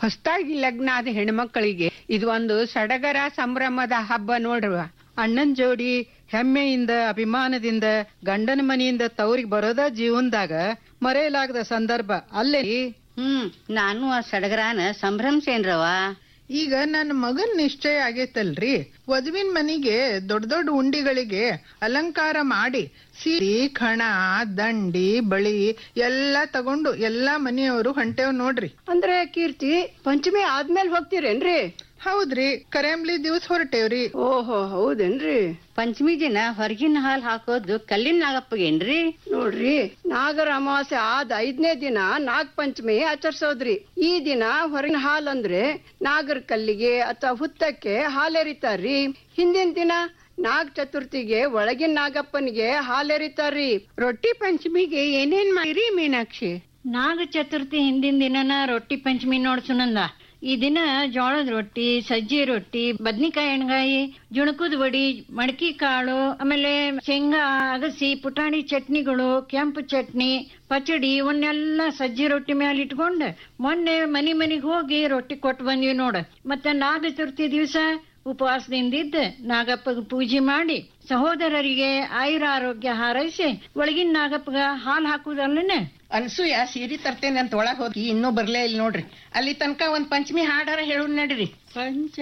ಹೊಸದಾಗಿ ಲಗ್ನ ಆದ ಹೆಣ್ಮಕ್ಳಿಗೆ ಇದು ಒಂದು ಸಡಗರ ಸಂಭ್ರಮದ ಹಬ್ಬ ನೋಡ್ರವ ಅಣ್ಣನ್ ಜೋಡಿ ಹೆಮ್ಮೆಯಿಂದ ಅಭಿಮಾನದಿಂದ ಗಂಡನ ಮನೆಯಿಂದ ತವ್ರಿಗೆ ಬರೋದ ಜೀವನದಾಗ ಮರೆಯಲಾಗದ ಸಂದರ್ಭ ಅಲ್ಲೇ ಹ್ಮ್ ನಾನು ಆ ಸಡಗರಾನ ಸಂಭ್ರಮಿಸೇನ್ರವ ಈಗ ನನ್ನ ಮಗನ್ ನಿಶ್ಚಯ ಆಗೈತಲ್ರಿ ವಧುವಿನ ಮನಿಗೆ ದೊಡ್ಡ ದೊಡ್ಡ ಉಂಡಿಗಳಿಗೆ ಅಲಂಕಾರ ಮಾಡಿ ಸೀರೆ ಖಣ ದಂಡಿ ಬಳಿ ಎಲ್ಲಾ ತಗೊಂಡು ಎಲ್ಲಾ ಮನೆಯವರು ಹೊಂಟೇವ್ ನೋಡ್ರಿ ಅಂದ್ರೆ ಕೀರ್ತಿ ಪಂಚಮಿ ಆದ್ಮೇಲೆ ಹೋಗ್ತೀರೇನ್ರಿ ಹೌದ್ರಿ ಕರೆಂಬ್ಲಿ ದಿವ್ಸ ಹೊರಟೇವ್ರಿ ಓಹೋ ಹೌದೇನ್ರಿ ಪಂಚಮಿ ದಿನ ಹೊರಗಿನ ಹಾಲ್ ಹಾಕೋದು ಕಲ್ಲಿನ ನಾಗಪ್ಪಗೇನ್ರಿ ನೋಡ್ರಿ ನಾಗರ ಅಮಾವಾಸ್ಯೆ ಆದ ಐದನೇ ದಿನ ನಾಗ ಪಂಚಮಿ ಆಚರಿಸೋದ್ರಿ ಈ ದಿನ ಹೊರಗಿನ ಹಾಲ್ ಅಂದ್ರೆ ನಾಗರ ಕಲ್ಲಿಗೆ ಅಥವಾ ಹುತ್ತಕ್ಕೆ ಹಾಲೆರಿತಾರ್ರಿ ಹಿಂದಿನ ದಿನ ನಾಗ ಚತುರ್ಥಿಗೆ ಒಳಗಿನ ನಾಗಪ್ಪನಿಗೆ ಹಾಲೆರಿತಾರ್ರಿ ರೊಟ್ಟಿ ಪಂಚಮಿಗೆ ಏನೇನ್ ಮಾಡಿರಿ ಮೀನಾಕ್ಷಿ ನಾಗ ಚತುರ್ಥಿ ಹಿಂದಿನ ದಿನನ ರೊಟ್ಟಿ ಪಂಚಮಿ ನೋಡ್ ಸುನಂದ ಈ ದಿನ ಜೋಳದ ರೊಟ್ಟಿ ಸಜ್ಜಿ ರೊಟ್ಟಿ ಬದ್ನಿಕಾಯಿ ಎಣ್ಗಾಯಿ ಜುಣಕದ ವಡಿ ಮಡಕಿ ಕಾಳು ಆಮೇಲೆ ಶೇಂಗಾ ಅಗಸಿ ಪುಟಾಣಿ ಚಟ್ನಿಗಳು ಕೆಂಪು ಚಟ್ನಿ ಪಚಡಿ ಇವನ್ನೆಲ್ಲ ಸಜ್ಜಿ ರೊಟ್ಟಿ ಮೇಲೆ ಇಟ್ಕೊಂಡ್ ಮೊನ್ನೆ ಮನಿ ಮನಿಗ್ ಹೋಗಿ ರೊಟ್ಟಿ ಕೊಟ್ಟು ಬಂದ್ವಿ ನೋಡ ಮತ್ತೆ ನಾಗ ಚತುರ್ಥಿ ದಿವಸ ಉಪವಾಸದಿಂದಿದ್ದ ನಾಗಪ್ಪಗ ಪೂಜೆ ಮಾಡಿ ಸಹೋದರರಿಗೆ ಆಯುರ ಆರೋಗ್ಯ ಹಾರೈಸಿ ಒಳಗಿನ ನಾಗಪ್ಪಗ ಹಾಲ್ ಹಾಕುದಲ್ಲನೆ ಅನ್ಸೂಯ ಸೀರೆ ತರ್ತೇನೆ ಅಂತ ಒಳಗ್ ಹೋಗಿ ಇನ್ನೂ ಬರ್ಲೇ ಇಲ್ಲ ನೋಡ್ರಿ ಅಲ್ಲಿ ತನಕ ಒಂದ್ ಪಂಚಮಿ ಹಾಡಾರ ಹೇಳು ನಡ್ರಿ ಪಂಚ